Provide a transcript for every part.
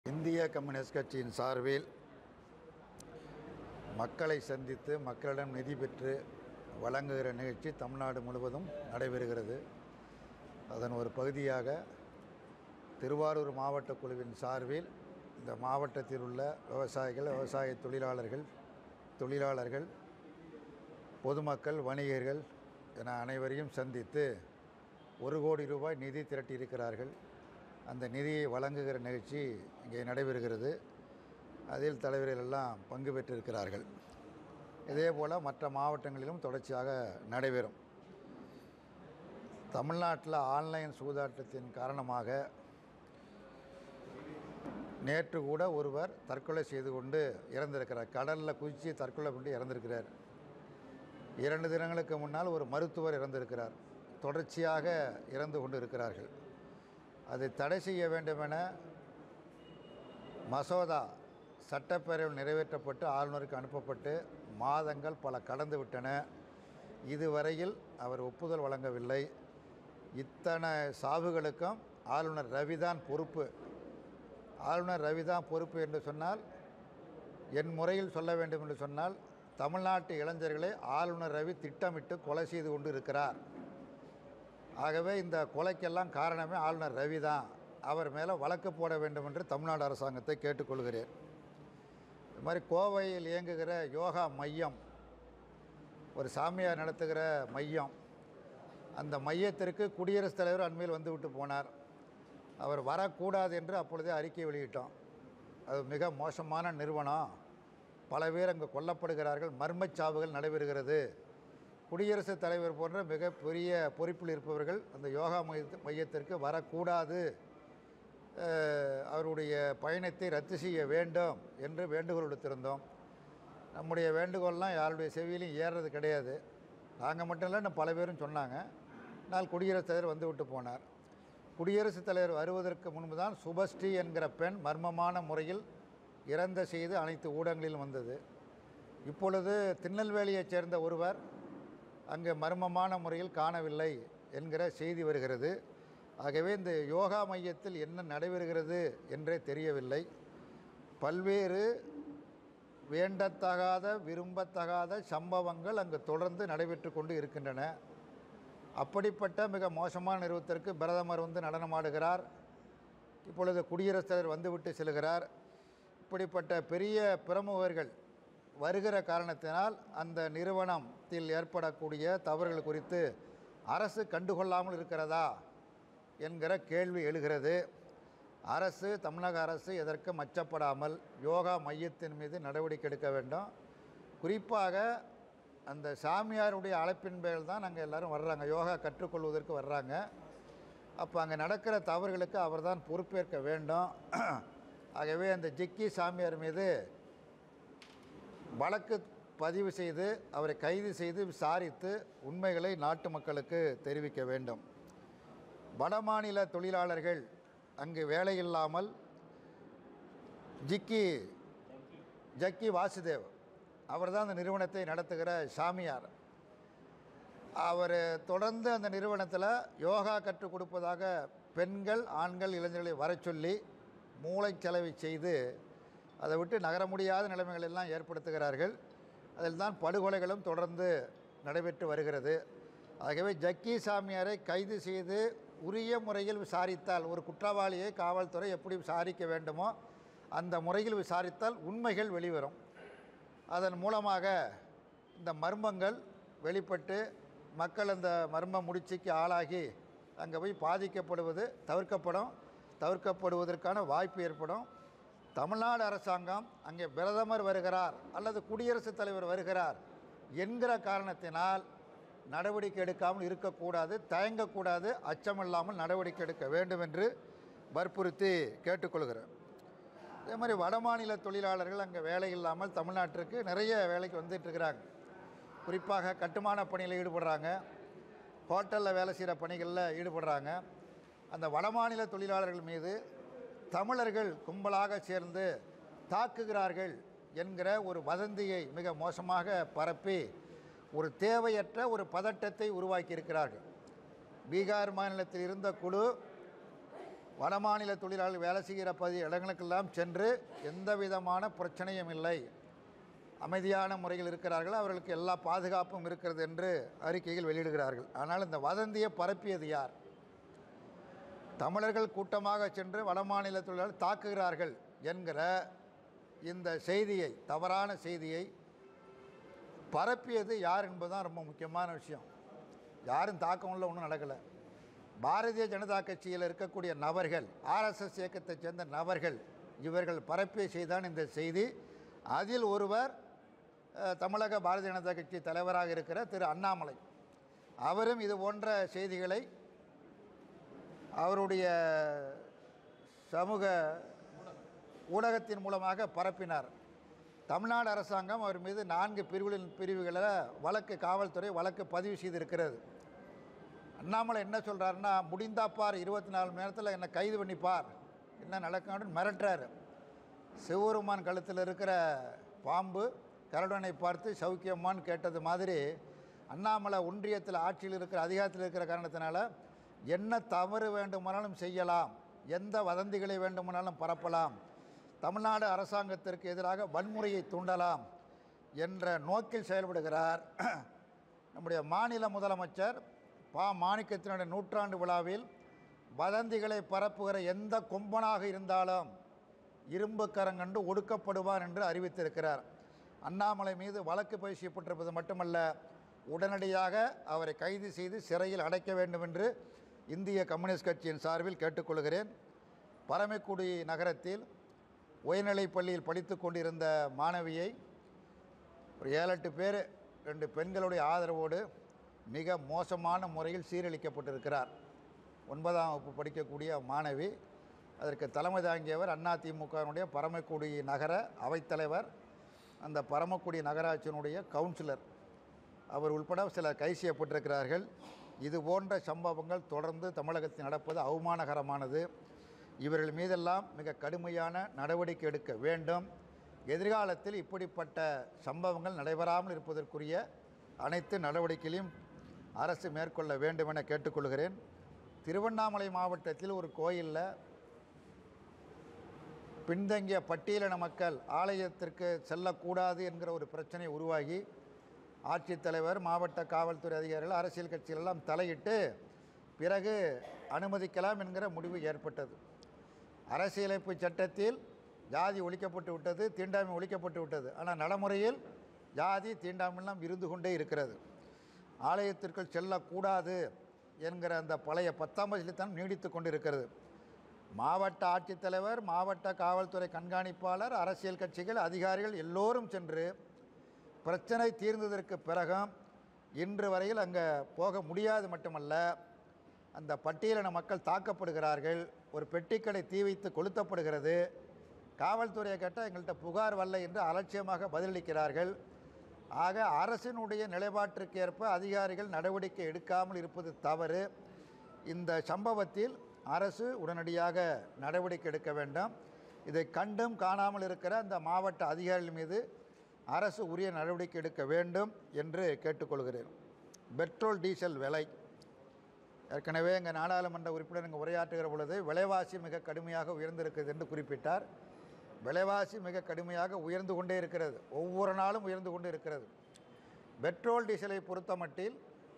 இந்திய கம்யூனிஸ்ட் கட்சியின் சார்பில் மக்களை சந்தித்து மக்களிடம் நிதி பெற்று வழங்குகிற நிகழ்ச்சி தமிழ்நாடு முழுவதும் நடைபெறுகிறது அதன் ஒரு பகுதியாக திருவாரூர் மாவட்ட குழுவின் சார்பில் இந்த மாவட்டத்தில் உள்ள விவசாயிகள் விவசாய தொழிலாளர்கள் தொழிலாளர்கள் பொதுமக்கள் வணிகர்கள் என அனைவரையும் சந்தித்து ஒரு கோடி ரூபாய் நிதி திரட்டியிருக்கிறார்கள் அந்த நிதியை வழங்குகிற நிகழ்ச்சி இங்கே நடைபெறுகிறது அதில் தலைவர்கள் எல்லாம் பங்கு பெற்றிருக்கிறார்கள் இதே போல் மற்ற மாவட்டங்களிலும் தொடர்ச்சியாக நடைபெறும் தமிழ்நாட்டில் ஆன்லைன் சூதாட்டத்தின் காரணமாக நேற்று கூட ஒருவர் தற்கொலை செய்து கொண்டு இறந்திருக்கிறார் கடலில் குதித்து தற்கொலை கொண்டு இறந்திருக்கிறார் இரண்டு தினங்களுக்கு முன்னால் ஒரு மருத்துவர் இறந்திருக்கிறார் தொடர்ச்சியாக இறந்து கொண்டு இருக்கிறார்கள் அதை தடை செய்ய வேண்டுமென மசோதா சட்டப்பேரவையில் நிறைவேற்றப்பட்டு ஆளுநருக்கு அனுப்பப்பட்டு மாதங்கள் பல கடந்து விட்டன இதுவரையில் அவர் ஒப்புதல் வழங்கவில்லை இத்தனை சாவுகளுக்கும் ஆளுநர் ரவிதான் பொறுப்பு ஆளுநர் ரவிதான் பொறுப்பு என்று சொன்னால் என் முறையில் சொல்ல வேண்டும் என்று சொன்னால் தமிழ்நாட்டு இளைஞர்களை ஆளுநர் ரவி திட்டமிட்டு கொலை செய்து கொண்டு இருக்கிறார் ஆகவே இந்த கொலைக்கெல்லாம் காரணமே ஆளுநர் ரவி தான் அவர் மேலே வழக்கு போட வேண்டும் என்று தமிழ்நாடு அரசாங்கத்தை கேட்டுக்கொள்கிறேன் இது மாதிரி கோவையில் இயங்குகிற யோகா மையம் ஒரு சாமியார் நடத்துகிற மையம் அந்த மையத்திற்கு குடியரசுத் தலைவர் அண்மையில் வந்து விட்டு போனார் அவர் வரக்கூடாது என்று அப்பொழுதே அறிக்கை வெளியிட்டோம் அது மிக மோசமான நிறுவனம் பல பேர் அங்கே கொல்லப்படுகிறார்கள் மர்மச் சாவுகள் நடைபெறுகிறது குடியரசுத் தலைவர் போன்ற மிகப்பெரிய பொறுப்பில் இருப்பவர்கள் அந்த யோகா மையத்து மையத்திற்கு வரக்கூடாது அஹ், அவருடைய பயணத்தை ரத்து செய்ய வேண்டும் என்று வேண்டுகோள் விடுத்திருந்தோம் நம்முடைய வேண்டுகோள்லாம் யாருடைய செவியிலையும் ஏறுறது கிடையாது நாங்கள் மட்டும் இல்லை இன்னும் பல பேரும் சொன்னாங்க நாள் குடியரசுத் தலைவர் வந்து விட்டு போனார் குடியரசுத் தலைவர் வருவதற்கு முன்பு தான் சுபஸ்ரீ என்கிற பெண் மர்மமான முறையில் இறந்த செய்து அனைத்து ஊடகங்களிலும் வந்தது இப்பொழுது திருநெல்வேலியைச் சேர்ந்த ஒருவர் அங்கே மர்மமான முறையில் காணவில்லை என்கிற செய்தி வருகிறது ஆகவே இந்த யோகா மையத்தில் என்ன நடைபெறுகிறது என்றே தெரியவில்லை பல்வேறு வேண்டத்தகாத விரும்பத்தகாத சம்பவங்கள் அங்கு தொடர்ந்து நடைபெற்று கொண்டு இருக்கின்றன அப்படிப்பட்ட மிக மோசமான நிறுவனத்திற்கு பிரதமர் வந்து நடனமாடுகிறார் இப்பொழுது குடியரசுத் தலைவர் வந்துவிட்டு செல்கிறார் இப்படிப்பட்ட பெரிய பிரமுகர்கள் வருகிற காரணத்தினால் அந்த நிறுவனத்தில் ஏற்படக்கூடிய தவறுகள் குறித்து அரசு கண்டுகொள்ளாமல் இருக்கிறதா என்கிற கேள்வி எழுகிறது அரசு தமிழக அரசு எதற்கும் அச்சப்படாமல் யோகா மையத்தின் மீது நடவடிக்கை எடுக்க வேண்டும் குறிப்பாக அந்த சாமியாருடைய அழைப்பின் பேரில் தான் நாங்கள் எல்லோரும் வர்றாங்க யோகா கற்றுக்கொள்வதற்கு வர்றாங்க அப்போ அங்கே நடக்கிற தவறுகளுக்கு அவர்தான் பொறுப்பேற்க வேண்டும் ஆகவே அந்த ஜிக்கி சாமியார் மீது வழக்கு பதிவு செய்து அவரை கைது செய்து விசாரித்து உண்மைகளை நாட்டு மக்களுக்கு தெரிவிக்க வேண்டும் வடமாநில தொழிலாளர்கள் அங்கு வேலையில்லாமல் ஜிக்கி ஜக்கி வாசுதேவ் அவர் தான் அந்த நிறுவனத்தை நடத்துகிற சாமியார் அவர் தொடர்ந்து அந்த நிறுவனத்தில் யோகா கற்றுக் கொடுப்பதாக பெண்கள் ஆண்கள் இளைஞர்களை வரச் சொல்லி மூளைச்சலவை செய்து அதை விட்டு நகர முடியாத நிலைமைகள் எல்லாம் ஏற்படுத்துகிறார்கள் அதில் தான் படுகொலைகளும் தொடர்ந்து நடைபெற்று வருகிறது ஆகவே ஜக்கி சாமியாரை கைது செய்து உரிய முறையில் விசாரித்தால் ஒரு குற்றவாளியை காவல்துறை எப்படி விசாரிக்க வேண்டுமோ அந்த முறையில் விசாரித்தால் உண்மைகள் வெளிவரும் அதன் மூலமாக இந்த மர்மங்கள் வெளிப்பட்டு மக்கள் அந்த மர்ம முடிச்சுக்கு ஆளாகி அங்கே போய் பாதிக்கப்படுவது தவிர்க்கப்படும் தவிர்க்கப்படுவதற்கான வாய்ப்பு ஏற்படும் தமிழ்நாடு அரசாங்கம் அங்கே பிரதமர் வருகிறார் அல்லது குடியரசுத் தலைவர் வருகிறார் என்கிற காரணத்தினால் நடவடிக்கை எடுக்காமல் இருக்கக்கூடாது தயங்கக்கூடாது அச்சமில்லாமல் நடவடிக்கை எடுக்க வேண்டும் என்று வற்புறுத்தி கேட்டுக்கொள்கிறேன் அதே மாதிரி வடமாநில தொழிலாளர்கள் அங்கே வேலை இல்லாமல் தமிழ்நாட்டிற்கு நிறைய வேலைக்கு வந்துட்டு இருக்கிறாங்க குறிப்பாக கட்டுமான பணியில் ஈடுபடுறாங்க ஹோட்டலில் வேலை செய்கிற பணிகளில் ஈடுபடுறாங்க அந்த வடமாநில தொழிலாளர்கள் மீது தமிழர்கள் கும்பலாக சேர்ந்து தாக்குகிறார்கள் என்கிற ஒரு வதந்தியை மிக மோசமாக பரப்பி ஒரு தேவையற்ற ஒரு பதட்டத்தை உருவாக்கி இருக்கிறார்கள் பீகார் மாநிலத்தில் இருந்த குழு வடமாநில தொழிலாளர்கள் வேலை செய்கிற பகுதி இடங்களுக்கெல்லாம் சென்று எந்த விதமான பிரச்சனையும் இல்லை அமைதியான முறையில் இருக்கிறார்கள் அவர்களுக்கு எல்லா பாதுகாப்பும் இருக்கிறது என்று அறிக்கையில் வெளியிடுகிறார்கள் ஆனால் இந்த வதந்தியை பரப்பியது யார் தமிழர்கள் கூட்டமாக சென்று வடமாநில தொழிலாளர்கள் தாக்குகிறார்கள் என்கிற இந்த செய்தியை தவறான செய்தியை பரப்பியது யார் என்பதுதான் ரொம்ப முக்கியமான விஷயம் யாரும் தாக்கம் உள்ள ஒன்றும் நடக்கலை பாரதிய ஜனதா கட்சியில் இருக்கக்கூடிய நபர்கள் ஆர்எஸ்எஸ் இயக்கத்தைச் சேர்ந்த நபர்கள் இவர்கள் பரப்பிய செய்தான் இந்த செய்தி அதில் ஒருவர் அஹ், தமிழக பாரதிய ஜனதா கட்சி தலைவராக இருக்கிற திரு அண்ணாமலை அவரும் இது போன்ற செய்திகளை அவருடைய சமூக ஊடகத்தின் மூலமாக பரப்பினார் தமிழ்நாடு அரசாங்கம் அவர் மீது நான்கு பிரிவுகளின் பிரிவுகளில் வழக்கு காவல்துறை வழக்கு பதிவு செய்திருக்கிறது அண்ணாமலை என்ன சொல்கிறாருன்னா முடிந்தாப்பார் இருபத்தி நாலு மணி நேரத்தில் என்னை கைது பண்ணிப்பார் என்ன நடக்கும் மிரட்டுறாரு சிவருமான் கழுத்தில் இருக்கிற பாம்பு கருடனை பார்த்து சௌக்கியம்மான்னு கேட்டது மாதிரி அண்ணாமலை ஒன்றியத்தில் ஆட்சியில் இருக்கிற அதிகாரத்தில் இருக்கிற காரணத்தினால என்ன தவறு வேண்டுமானாலும் செய்யலாம் எந்த வதந்திகளை வேண்டுமானாலும் பரப்பலாம் தமிழ்நாடு அரசாங்கத்திற்கு எதிராக வன்முறையை தூண்டலாம் என்ற நோக்கில் செயல்படுகிறார் நம்முடைய மாநில முதலமைச்சர் பா மாணிக்கத்தினுடைய நூற்றாண்டு விழாவில் வதந்திகளை பரப்புகிற எந்த கொம்பனாக இருந்தாலும் இரும்பு கரங்கண்டு ஒடுக்கப்படுவார் என்று அறிவித்திருக்கிறார் அண்ணாமலை மீது வழக்கு பதிவு செய்யப்பட்டிருப்பது மட்டுமல்ல உடனடியாக அவரை கைது செய்து சிறையில் அடைக்க வேண்டும் என்று இந்திய கம்யூனிஸ்ட் கட்சியின் சார்பில் கேட்டுக்கொள்கிறேன் பரமக்குடி நகரத்தில் உயர்நிலைப் பள்ளியில் படித்து கொண்டிருந்த மாணவியை ஒரு ஏழு எட்டு பேர் ரெண்டு பெண்களுடைய ஆதரவோடு மிக மோசமான முறையில் சீரழிக்கப்பட்டிருக்கிறார் ஒன்பதாம் வகுப்பு படிக்கக்கூடிய மாணவி அதற்கு தலைமை தாங்கியவர் அதிமுகவினுடைய பரமக்குடி நகர அவைத்தலைவர் அந்த பரமக்குடி நகராட்சியினுடைய கவுன்சிலர் அவர் உட்பட சிலர் கைது செய்யப்பட்டிருக்கிறார்கள் இது போன்ற சம்பவங்கள் தொடர்ந்து தமிழகத்தில் நடப்பது அவமானகரமானது இவர்கள் மீதெல்லாம் மிக கடுமையான நடவடிக்கை எடுக்க வேண்டும் எதிர்காலத்தில் இப்படிப்பட்ட சம்பவங்கள் நடைபெறாமல் இருப்பதற்குரிய அனைத்து நடவடிக்கைகளையும் அரசு மேற்கொள்ள வேண்டும் என கேட்டுக்கொள்கிறேன் திருவண்ணாமலை மாவட்டத்தில் ஒரு கோயிலில் பின்தங்கிய பட்டியலின மக்கள் ஆலயத்திற்கு செல்லக்கூடாது என்கிற ஒரு பிரச்சனை உருவாகி ஆட்சித்தலைவர் மாவட்ட காவல்துறை அதிகாரிகள் அரசியல் கட்சிகள் எல்லாம் தலையிட்டு பிறகு அனுமதிக்கலாம் என்கிற முடிவு ஏற்பட்டது அரசியலமைப்பு சட்டத்தில் ஜாதி ஒழிக்கப்பட்டு விட்டது தீண்டாமை ஒழிக்கப்பட்டு விட்டது ஆனால் நடைமுறையில் ஜாதி தீண்டாமெல்லாம் இருந்து கொண்டே இருக்கிறது ஆலயத்திற்குள் செல்லக்கூடாது என்கிற அந்த பழைய பத்தாம் வயசுலத்தனம் நீடித்து கொண்டிருக்கிறது மாவட்ட ஆட்சித்தலைவர் மாவட்ட காவல்துறை கண்காணிப்பாளர் அரசியல் கட்சிகள் அதிகாரிகள் எல்லோரும் சென்று பிரச்சனை தீர்ந்ததற்கு பிறகும் இன்று வரையில் அங்கே போக முடியாது மட்டுமல்ல அந்த பட்டியலின மக்கள் தாக்கப்படுகிறார்கள் ஒரு பெட்டிக்கடை தீ வைத்து கொளுத்தப்படுகிறது காவல்துறையை கேட்டால் எங்கள்கிட்ட புகார் வரல என்று அலட்சியமாக பதிலளிக்கிறார்கள் ஆக அரசினுடைய நிலைப்பாட்டிற்கு ஏற்ப அதிகாரிகள் நடவடிக்கை எடுக்காமல் இருப்பது தவறு இந்த சம்பவத்தில் அரசு உடனடியாக நடவடிக்கை எடுக்க வேண்டும் இதை கண்டும் காணாமல் இருக்கிற அந்த மாவட்ட அதிகாரிகள் மீது அரசு உரிய நடவடிக்கை எடுக்க வேண்டும் என்று கேட்டுக்கொள்கிறேன் பெட்ரோல் டீசல் விலை ஏற்கனவே எங்கள் நாடாளுமன்ற உறுப்பினர் இங்கே உரையாற்றுகிற பொழுது விலைவாசி மிக கடுமையாக உயர்ந்திருக்கிறது என்று குறிப்பிட்டார் விலைவாசி மிக கடுமையாக உயர்ந்து கொண்டே இருக்கிறது ஒவ்வொரு நாளும் உயர்ந்து கொண்டே இருக்கிறது பெட்ரோல் டீசலை பொறுத்தமட்டில்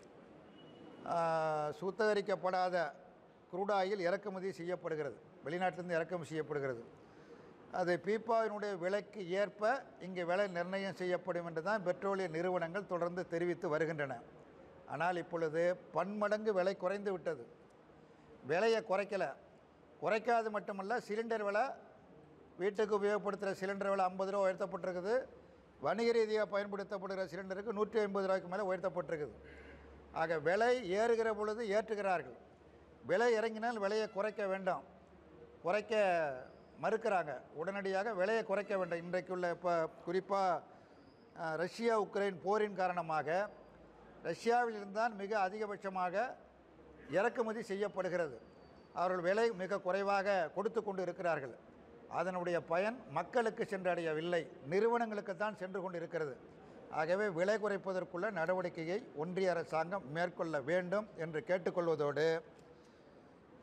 ஆஹ், சுத்திகரிக்கப்படாத crude oil இறக்குமதி செய்யப்படுகிறது வெளிநாட்டிலிருந்து இறக்குமதி செய்யப்படுகிறது அது பீப்பாவினுடைய விலைக்கு ஏற்ப இங்கே விலை நிர்ணயம் செய்யப்படும் என்று தான் பெட்ரோலிய நிறுவனங்கள் தொடர்ந்து தெரிவித்து வருகின்றன ஆனால் இப்பொழுது பன்மடங்கு விலை குறைந்து விட்டது விலையை குறைக்கலை குறைக்காது மட்டுமல்ல சிலிண்டர் விலை வீட்டுக்கு உபயோகப்படுத்துகிற சிலிண்டர் விலை ஐம்பது ரூபா உயர்த்தப்பட்டிருக்குது வணிக ரீதியாக பயன்படுத்தப்படுகிற சிலிண்டருக்கு நூற்றி ஐம்பது ரூபாய்க்கு மேலே உயர்த்தப்பட்டிருக்குது ஆக விலை ஏறுகிற பொழுது ஏற்றுகிறார்கள் விலை இறங்கினால் விலையை குறைக்க வேண்டாம் குறைக்க மறுக்கிறாங்க உடனடியாக விலையை குறைக்க வேண்டும் இன்றைக்குள்ள இப்போ குறிப்பாக ரஷ்யா உக்ரைன் போரின் காரணமாக ரஷ்யாவில் இருந்தால் மிக அதிகபட்சமாக இறக்குமதி செய்யப்படுகிறது அவர்கள் விலை மிக குறைவாக கொடுத்து கொண்டு இருக்கிறார்கள் அதனுடைய பயன் மக்களுக்கு சென்றடையவில்லை நிறுவனங்களுக்கு தான் சென்று கொண்டு இருக்கிறது ஆகவே விலை குறைப்பதற்குள்ள நடவடிக்கையை ஒன்றிய அரசாங்கம் மேற்கொள்ள வேண்டும் என்று கேட்டுக்கொள்வதோடு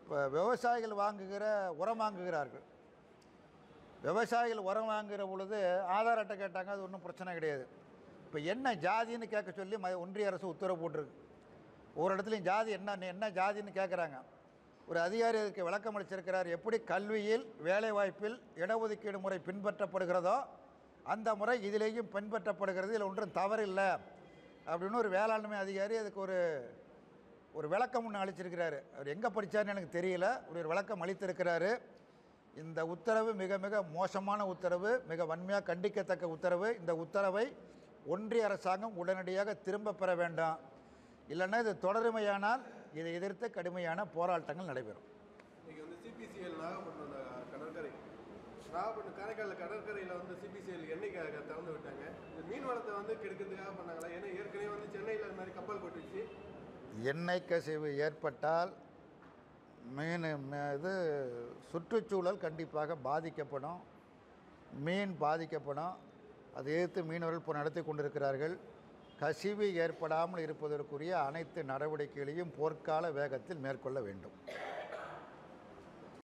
இப்போ விவசாயிகள் வாங்குகிற உரம் வாங்குகிறார்கள் விவசாயிகள் உரம் வாங்குகிற பொழுது ஆதார் அட்டை கேட்டாங்க அது ஒன்றும் பிரச்சனை கிடையாது இப்போ என்ன ஜாதின்னு கேட்க சொல்லி ம ஒன்றிய அரசு உத்தரவு போட்டிருக்கு ஒரு இடத்துலையும் ஜாதி என்ன என்ன ஜாதின்னு கேட்குறாங்க ஒரு அதிகாரி அதுக்கு விளக்கம் அளிச்சிருக்கிறார் எப்படி கல்வியில் வேலைவாய்ப்பில் இடஒதுக்கீடு முறை பின்பற்றப்படுகிறதோ அந்த முறை இதிலேயும் பின்பற்றப்படுகிறது இதில் ஒன்றும் தவறில்லை அப்படின்னு ஒரு வேளாண்மை அதிகாரி அதுக்கு ஒரு ஒரு விளக்கம் ஒன்று அளிச்சிருக்கிறாரு அவர் எங்கே படித்தார்னு எனக்கு தெரியல ஒரு விளக்கம் அளித்திருக்கிறாரு இந்த உத்தரவு மிக மிக மோசமான உத்தரவு மிக வன்மையாக கண்டிக்கத்தக்க உத்தரவு இந்த உத்தரவை ஒன்றிய அரசாங்கம் உடனடியாக திரும்ப பெற வேண்டாம் இல்லைன்னா இது தொடருமையானால் இதை எதிர்த்து கடுமையான போராட்டங்கள் நடைபெறும் இன்னைக்கு வந்து சிபிசிஎல் நாகப்பட்டினம் அந்த கடற்கரை நாகப்பட்டினம் காரைக்கால் கடற்கரையில் வந்து சிபிசிஎல் எண்ணெய் க- க- திறந்து விட்டாங்க இந்த மீன் வளத்தை வந்து கெடுக்கிறதுக்காக பண்ணாங்களா ஏன்னா ஏற்கனவே வந்து சென்னையில் இந்த மாதிரி கப்பல் கொட்டுச்சு எண்ணெய் கசிவு ஏற்பட்டால் மீன் ம- இது சுற்றுச்சூழல் கண்டிப்பாக பாதிக்கப்படும் மீன் பாதிக்கப்படும் அதை எதிர்த்து மீனவர்கள் இப்போ நடத்தி கொண்டிருக்கிறார்கள் கசிவு ஏற்படாமல் இருப்பதற்குரிய அனைத்து நடவடிக்கைகளையும் போர்க்கால வேகத்தில் மேற்கொள்ள வேண்டும்